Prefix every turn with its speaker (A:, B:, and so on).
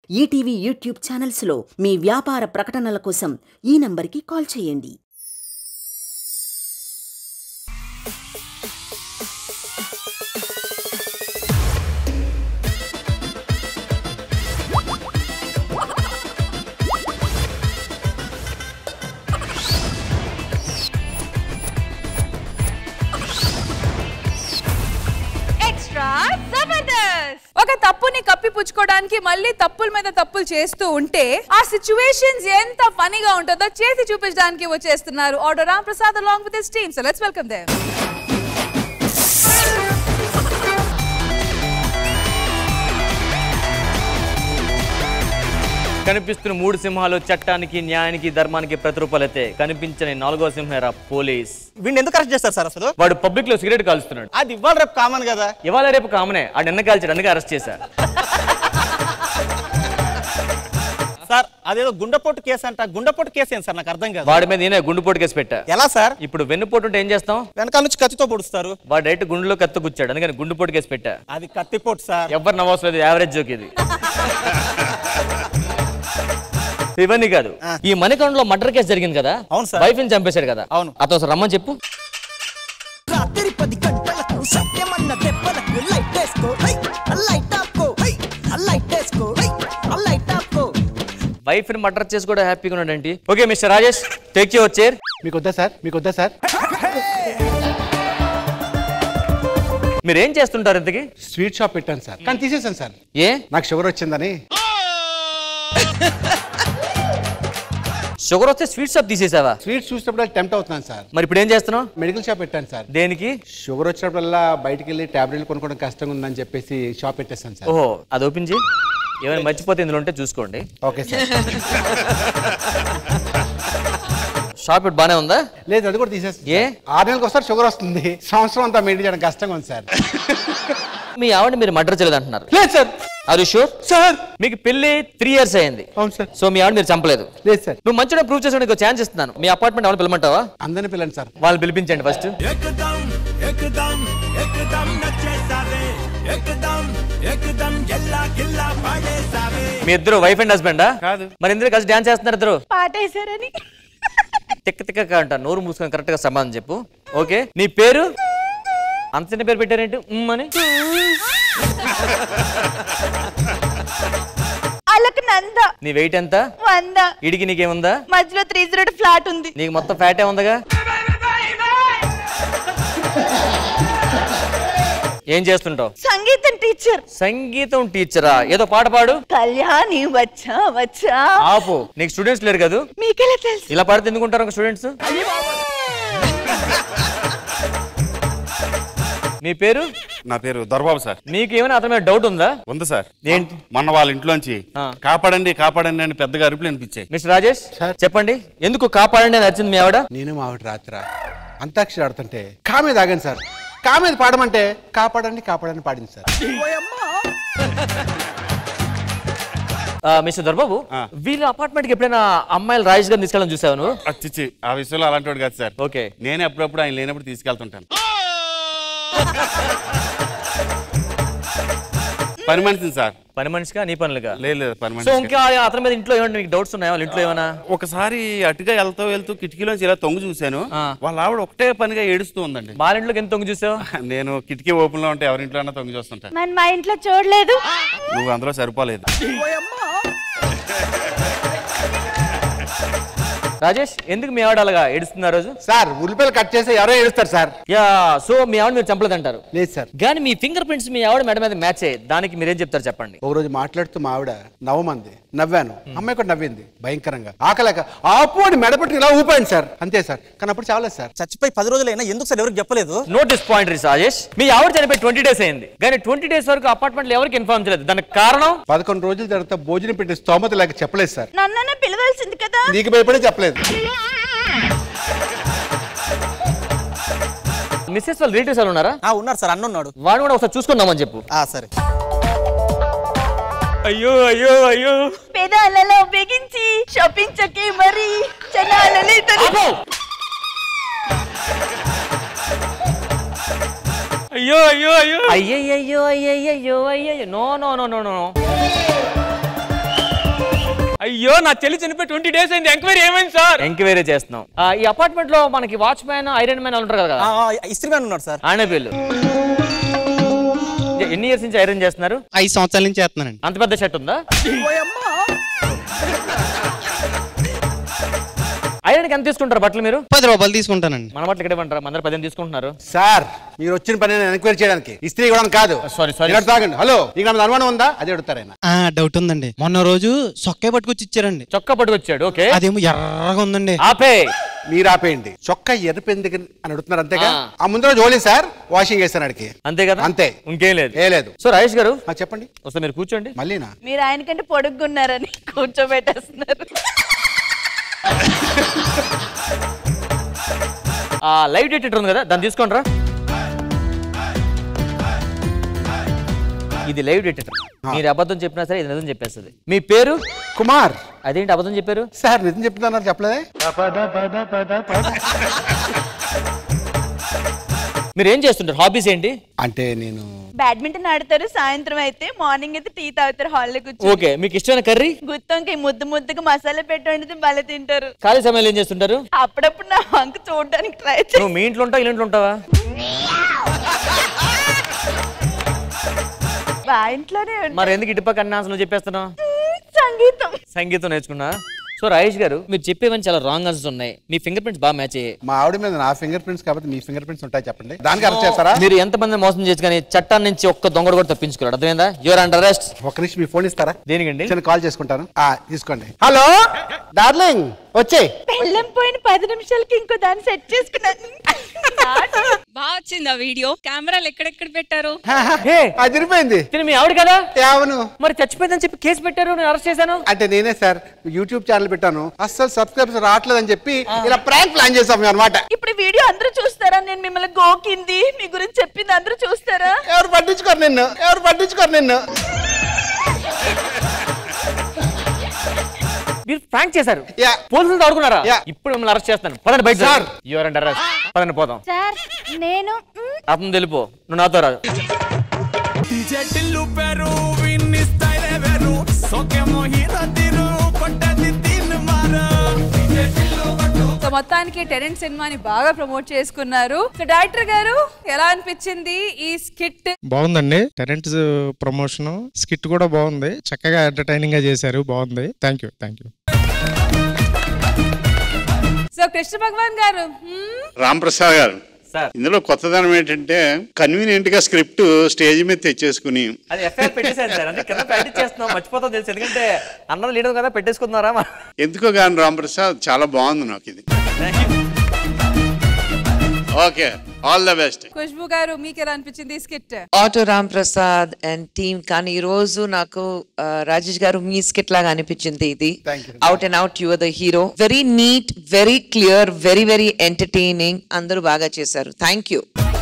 A: ETV YouTube ఛానల్స్లో మీ వ్యాపార ప్రకటనల కోసం ఈ నంబర్కి కాల్ చేయండి
B: ఎక్స్ట్రా జబర్దస్త్ ఒక తప్పుని కప్పిపుచ్చుకోవడానికి మళ్ళీ తప్పుల మీద తప్పులు చేస్తూ ఉంటే ఆ సిచ్యువేషన్స్ ఎంత ఫనీగా ఉంటుందో చేసి చూపించడానికి వచ్చేస్తున్నారు ఆర్డర్ Ram Prasad along with his team so let's welcome them
C: కనిపిస్తున్న మూడు సింహాలు చట్టానికి న్యాయానికి ధర్మానికి ప్రతిరూపాలైతే కనిపించని నాలుగో సింహేరా పోలీస్
D: వీడిని ఎందుకు అరెస్ట్ చేస్తారు సార్ అసలు
C: వాడు పబ్లిక్ లో సిగరెట్ కాలుస్తున్నాడు
D: అది ఇవాళ రేపు కామన్ కదా
C: ఇవాళ రేపు కామనే ఆ నిన్న కాల్చాడు అందుకే అరెస్ట్ చేశారు
D: సార్ అదేదో గుండెపోటు కేసు అంట గుండెపోటు కేసు ఏంటి సార్ నాకు అర్థం కాదు
C: వాడి మీద నేనే గుండెపోటు కేసు పెట్టా
D: ఎలా సార్
C: ఇప్పుడు వెన్నుపోటు ఉంటే ఏం చేస్తాం
D: వెనకాల నుంచి కత్తితో పొడుస్తారు
C: వాడు డైరెక్ట్ గుండెలో కత్తి గుచ్చాడు అందుకని గుండెపోటు కేసు పెట్టా
D: అది కత్తిపోటు సార్
C: ఎవరు నవ్వసలేదు యావరేజ్ జోక్ ఇది ఇవన్నీ కాదు ఈ మణికొండలో మర్డర్ కేసు జరిగింది కదా
D: అవును సార్.
C: వైఫ్ ని చంపేశాడు కదా
D: అవును.
C: అతను ఒకసారి రమ్మని చెప్పు
E: రాత్రి పది గంటలకు సత్యమన్న దెబ్బలకు లైట్ వేసుకో హై లైట్ ఆపుకో హై లైట్ వేసుకో హై లైట్ ఆపుకో
C: వైఫ్ ని మర్డర్ చేసి కూడా హ్యాపీగా ఉన్నాడండి okay Mister Rajesh take your chair
F: మీకు వద్దా సార్ మీకు వద్దా సార్
C: మీరు ఏం చేస్తుంటారు ఇంతకి
F: స్వీట్ షాప్ పెట్టాను సార్ కానీ తీసేసాను సార్
C: ఏ
F: నాకు షుగర్ వచ్చిందని
C: షుగర్ వస్తే స్వీట్ షాప్ తీసేసావా
F: స్వీట్ చూసినప్పుడు టెంప్ట్ అవుతున్నాను సార్
C: మరి ఇప్పుడు ఏం చేస్తున్నావు
F: మెడికల్ షాప్ పెట్టాను సార్
C: దేనికి
F: షుగర్ వచ్చినప్పుడల్లా బయటికి వెళ్ళి టాబ్లెట్లు కొనుక్కోవడం కష్టంగా ఉందని చెప్పేసి షాప్ పెట్టేస్తాను సార్
C: ఓహో అది ఓపెన్ చేయి ఏమైనా మర్చిపోతే ఇందులో ఉంటే చూసుకోండి
F: ఓకే సార్
C: షాప్ ఇప్పుడు బానే ఉందా
F: లేదు అది కూడా తీసేస్తాను
C: ఏ?
F: ఆరు నెలలకు ఒకసారి షుగర్ వస్తుంది సంవత్సరం అంతా మెయింటైన్ చేయడం కష్టంగా ఉంది సార్
C: మీ ఆవిడ మీరు మర్డర్ చేయలేదు అంటున్నారు
F: లేదు సార్
C: అది షూర్
F: సార్
C: మీకు పెళ్లి త్రీ ఇయర్స్ అయింది
F: అవును సార్
C: సో మీ ఆవిడ మీరు చంపలేదు
F: లేదు సార్
C: నువ్వు మంచిగా ప్రూవ్ చేసాడు ఛాన్స్ ఇస్తున్నాను మీ అపార్ట్మెంట్ ఎవరు పిలమంటావా
F: అందరిని పిల్లండి సార్
C: వాళ్ళు పిలిపించండి ఫస్ట్
G: एकदम एकदम एकदम నచ్చేసావే एकदम एकदम గిల్లా గిల్లా పడేసావే
C: మీ ఇద్దరు వైఫ్ అండ్ హస్బెండా
F: కాదు.
C: మరి ఇద్దరు కలిసి డాన్స్ చేస్తున్నారు ఇద్దరు
B: పాటేశారని
C: తిక్క తిక్క అంట నోరు మూసుకొని కరెక్ట్ గా సమాధానం చెప్పు ఓకే నీ పేరు అంత చిన్న పేరు పెట్టారేంటి ఉమ్ అని
B: వాళ్ళకి నంద
C: నీ వెయిట్ ఎంత
B: వంద
C: ఇడికి నీకేముందా
B: మధ్యలో త్రీ జీరో ఫ్లాట్ ఉంది
C: నీకు మొత్తం ఫ్యాటే ఉందిగా ఏం చేస్తుంటావు
B: సంగీతం టీచర్
C: సంగీతం టీచరా ఏదో పాట పాడు
B: కళ్యాణి వచ్చా వచ్చా
C: ఆపు నీకు స్టూడెంట్స్ లేరు కదా
B: మీకెలా తెలుసు
C: ఇలా పాడితే ఎందుకుంటారు స్టూడెంట్స్ మీ పేరు
H: నా పేరు దొరబాబు సార్
C: మీకు ఏమైనా అతని మీద డౌట్ ఉందా
H: ఉంది సార్
C: ఏంటి?
H: మొన్న వాళ్ళ ఇంట్లోంచి
C: ఆ.
H: కాపాడండి కాపాడండి అని పెద్దగా అరుపులు అనిపించాయి
C: మిస్టర్ రాజేష్
F: సార్.
C: చెప్పండి ఎందుకు కాపాడండి అని వచ్చింది మీ ఆవిడ
F: నేను మా ఆవిడ రాత్ర అంతాక్షరి ఆడుతుంటే కామే తాగాను సార్ కామేది పాడమంటే కాపాడండి కాపాడని పాడింది సార్
C: ఆ, మిస్టర్ దొరబాబు
H: ఆ.
C: వీళ్ళ అపార్ట్మెంట్ కి ఎప్పుడైనా అమ్మాయిలు రాజేష్ గారిని తీసుకెళ్ళని చూసావు నువ్వు
H: అచ్చిచ్చి ఆ విషయంలో అలాంటి వాడు కాదు సార్
C: ఓకే
H: నేనే అప్పుడప్పుడు ఆయన లేనప్పుడు తీసుకెళ్తుంటాను పని మనిషిని సార్
C: పని మనిషిగా నీ పనులుగా
H: లేదు లేదు పని
C: సో
H: మనిషి
C: ఇంకా అతని మీద ఇంట్లో ఏమైనా మీకు డౌట్స్ ఉన్నాయా వాళ్ళ ఇంట్లో ఏమైనా
H: ఒకసారి అటుగా వెళ్తూ వెళ్తూ కిటికీలోంచి ఇలా తొంగి చూశాను
C: ఆ.
H: వాళ్ళ ఆవిడ ఒకటే పనిగా ఏడుస్తూ ఉందండి
C: వాళ్ళ ఇంట్లోకి ఎంత తొంగి చూసావు
H: నేను కిటికీ ఓపెన్ లో ఉంటే ఎవరింట్లో అన్నా తొంగి చూస్తుంటా
B: మరి మా ఇంట్లో చూడలేదు
H: నువ్వు అందులో సరిపోలేదు
C: రాజేష్ ఎందుకు మీ ఆవిడ అలాగా ఏడుస్తుంది ఆ రోజు
F: సార్ ఉల్లిపాయలు కట్ చేస్తే ఎవరో ఏడుస్తారు సార్
C: యా సో మీ ఆవిడ మీరు చంపలేదంటారు
F: లేదు సార్
C: కానీ మీ ఫింగర్ ప్రింట్స్ మీ ఆవిడ మెడ మీద మ్యాచ్ అయ్యాయి దానికి మీరేం చెప్తారు చెప్పండి
F: ఒక రోజు మాట్లాడుతూ మా ఆవిడ నవ్వమంది నవ్వాను అమ్మాయి కూడా నవ్వింది భయంకరంగా ఆకలేక ఆపు అని మెడపట్టి ఇలా ఊపాను సార్ అంతే సార్ కానీ అప్పుడు చావలేదు సార్
D: చచ్చిపోయి పది రోజులైనా ఎందుకు సార్ ఎవరికి చెప్పలేదు
C: నో డిస్పాయింట్ రాజేష్ మీ ఆవిడ చనిపోయి ట్వంటీ డేస్ అయింది కానీ ట్వంటీ డేస్ వరకు అపార్ట్మెంట్ లో ఎవరికి ఇన్ఫార్మ్ చేయలేదు దానికి కారణం
F: పదకొండు రోజుల తర్వాత భోజనం పెట్టే స్తోమత లేక చెప్పలేదు సార్
B: నన్ను పిలవాల్సింది కదా
F: నీకు భయపడే చెప్పలేదు
C: మిస్సెస్ వాళ్ళ రిలేటివ్స్ వాళ్ళు ఉన్నారా
D: ఆ ఉన్నారు సార్ అన్న ఉన్నాడు
C: వాడు కూడా ఒకసారి చూసుకుందామని చెప్పు
D: ఆ సరే
C: అయ్యో అయ్యో అయ్యో
B: పెదాలలో బిగించి షాపించకే మరి చనాలని
C: ఆపు! అయ్యో అయ్యో అయ్యో అయ్యయ్యో అయ్యయ్యో అయ్యయ్యో no no no no no
I: అయ్యో నా చెల్లి చనిపోయి ట్వంటీ డేస్ అయింది ఎంక్వైరీ ఏమైంది సార్
C: ఎంక్వైరీ చేస్తున్నాం ఆ, ఈ అపార్ట్మెంట్ లో మనకి వాచ్మ్యాన్ ఐరన్ మ్యాన్ ఉంటారు కదా
D: ఇస్త్రీ మ్యాన్ ఉన్నాడు సార్
C: ఆయన పేర్లు ఎన్ని ఇయర్స్ నుంచి ఐరన్ చేస్తున్నారు
J: ఐదు సంవత్సరాల నుంచి చేస్తున్నానండి
C: అంత పెద్ద షర్ట్ ఉందా ఐరన్కి ఎంత తీసుకుంటారు బట్టలు మీరు
J: పది రూపాయలు తీసుకుంటానండి
C: మన బట్టలు ఇక్కడ ఇవ్వంటారా అందరు పదిహేను తీసుకుంటున్నారు
F: సార్ మీరు వచ్చిన పని నేను ఎంక్వైరీ చేయడానికి ఇస్త్రీ కూడా కాదు
C: సారీ సారీ
F: ఇక్కడ తాగండి హలో ఇక మీద అనుమానం ఉందా అది అడుగుతారు ఆయన
J: ఆ డౌట్ ఉందండి మొన్న రోజు సొక్కే పట్టుకొచ్చి ఇచ్చారండి
C: చొక్కా పట్టుకొచ్చాడు ఓకే
J: అదేమో ఎర్రగా ఉందండి
C: ఆపే
F: మీరు ఆపేయండి చొక్కా ఎర్రపోయిన దగ్గర అని అడుగుతున్నారు అంతేగా
C: ఆ.
F: ఆ ముందు రోజు ఓలే సార్ వాషింగ్ చేస్తాను అడిగి
C: అంతే కదా
F: అంతే
C: ఇంకేం లేదు
F: ఏ లేదు
C: సో రాజేష్ గారు
F: ఆ, చెప్పండి
C: వస్తే మీరు కూర్చోండి
F: మళ్ళీనా
K: మీరు ఆయనకంటే పొడుగున్నారని కూర్చోబెట్టేస్తున్నారు
C: ఆ లైవ్ డిటెక్టర్ ఉంది కదా దాన్ని తీసుకోండి రా ఇది లైవ్ డిటెక్టర్ మీరు అబద్ధం చెప్పినా సరే ఇది నిజం చెప్పేస్తుంది మీ పేరు
F: కుమార్
C: అదేంటి అబద్ధం చెప్పారు
F: సార్ నిజం చెప్తున్నారు చెప్పలేదే
C: మీరు ఏం చేస్తుంటారు హాబీస్ ఏంటి
F: అంటే నేను
K: బ్యాడ్మింటన్ ఆడతారు సాయంత్రం అయితే మార్నింగ్ అయితే టీ తాగుతారు హాల్లో కూర్చొని
C: ఓకే మీకు ఇష్టమైన కర్రీ
K: గుత్తొంకాయ ముద్దు ముద్దుగా మసాలా పెట్టి వండితే భలే తింటారు
C: ఖాళీ సమయంలో ఏం చేస్తుంటారు
K: అప్పుడప్పుడు నా వంక చూడడానికి ట్రై
C: నువ్వు మీ ఇంట్లో ఉంటావు ఇల్లు ఇంట్లో ఉంటావా
K: మా ఇంట్లోనే ఉంటా.
C: మరి ఎందుకు ఇటుపక్క అన్ని ఆన్సర్లు చెప్పేస్తున్నావు
K: సంగీతం
C: సంగీతం నేర్చుకున్నా సో రాజేష్ గారు మీరు చెప్పేవన్నీ చాలా రాంగ్ ఆన్సర్స్ ఉన్నాయి మీ ఫింగర్ ప్రింట్స్ బాగా మ్యాచ్ అయ్యాయి
F: మా ఆవిడ మీద నా ఫింగర్ ప్రింట్స్ కాబట్టి మీ ఫింగర్ ప్రింట్స్ ఉంటాయి చెప్పండి దానికి అరెస్ట్ చేస్తారా
C: మీరు ఎంతమంది మోసం చేసి కానీ చట్టాన్ని నుంచి ఒక్క దొంగడు కూడా తప్పించుకోరు అర్థమైందా యువర్ అండర్ అరెస్ట్
F: ఒక నిమిషం మీ ఫోన్ ఇస్తారా
C: దేనికండి
F: చిన్న కాల్ చేసుకుంటాను ఆ తీసుకోండి హలో డార్లింగ్ వచ్చే
K: పెళ్ళం పోయిన పది నిమిషాలకి ఇంకో దాన్ని సెట్ చేసుకున్నాను
L: బాగా వచ్చింది ఆ వీడియో కెమెరాలు ఎక్కడెక్కడ పెట్టారు
F: అదిరిపోయింది
C: తిని మీ ఆవిడ కదా
F: అవును
C: మరి చచ్చిపోయిందని చెప్పి కేసు పెట్టారు నేను అరెస్ట్ చేశాను
F: అంటే నేనే సార్ యూట్యూబ్ ఛానల్ పెట్టాను అస్సలు సబ్స్క్రైబర్స్ రావట్లేదని చెప్పి ఇలా ప్రాంక్ ప్లాన్ చేసాం అనమాట
K: ఇప్పుడు వీడియో అందరూ చూస్తారా నేను మిమ్మల్ని గోకింది మీ గురించి చెప్పింది అందరూ చూస్తారా
F: ఎవరు పట్టించుకోరు నిన్ను ఎవరు పట్టించుకోరు నిన్ను
C: మీరు ప్రాంక్ చేశారు
F: యా
C: పోలీసులు ఆడుకున్నారా
F: యా.
C: ఇప్పుడు మిమ్మల్ని అరెస్ట్ చేస్తాను పదండి బయట
F: సార్.
C: యువర్ అండర్ అరెస్ట్ పదండి పోదాం
K: సార్ నేను
C: అతను తెలిపో నువ్వు నాతో రాదు
G: DJ టిల్లు పెరు విన్ని స్టైల్ వేరు సోకే మోహిత తిరు కొట్టది తిన్ మారు DJ టిల్లు పట్టు
B: సో మొత్తానికి టెరెంట్ సినిమాని బాగా ప్రమోట్ చేసుకున్నారు సో డైరెక్టర్ గారు ఎలా అనిపించింది ఈ స్కిట్
M: బాగుందండి టెరెంట్స్ ప్రమోషన్ స్కిట్ కూడా బాగుంది చక్కగా ఎంటర్టైనింగ్ గా చేశారు బాగుంది thank you thank you
B: so Krishna Bhagavan గారు hmm?
N: రామ్ ప్రసాద్ గారు
C: సార్
N: ఇందులో కొత్తదనం ఏంటంటే కన్వీనియంట్ గా స్క్రిప్ట్ స్టేజ్ మీద తెచ్చేసుకుని
C: అది ఎఫ్ఐఆర్ పెట్టేశాను సార్ అంటే కింద ప్రాక్టీస్ చేస్తున్నాం మర్చిపోతాం తెలుసు ఎందుకంటే అన్నది లేదు కదా పెట్టేసుకుంటున్నారా
N: ఎందుకో కానీ రామ్ ప్రసాద్ చాలా బాగుంది నాకు ఇది okay all the best
B: Khushbu గారు మీకు ఎలా అనిపించింది ఈ skit
O: Auto Ram Prasad and team కానీ ఈ రోజు నాకు ఆ, రాజేష్ గారు మీ స్కిట్ లాగా అనిపించింది ఇది out and out your the hero very neat very clear very very entertaining అందరూ బాగా చేశారు థ్యాంక్ యూ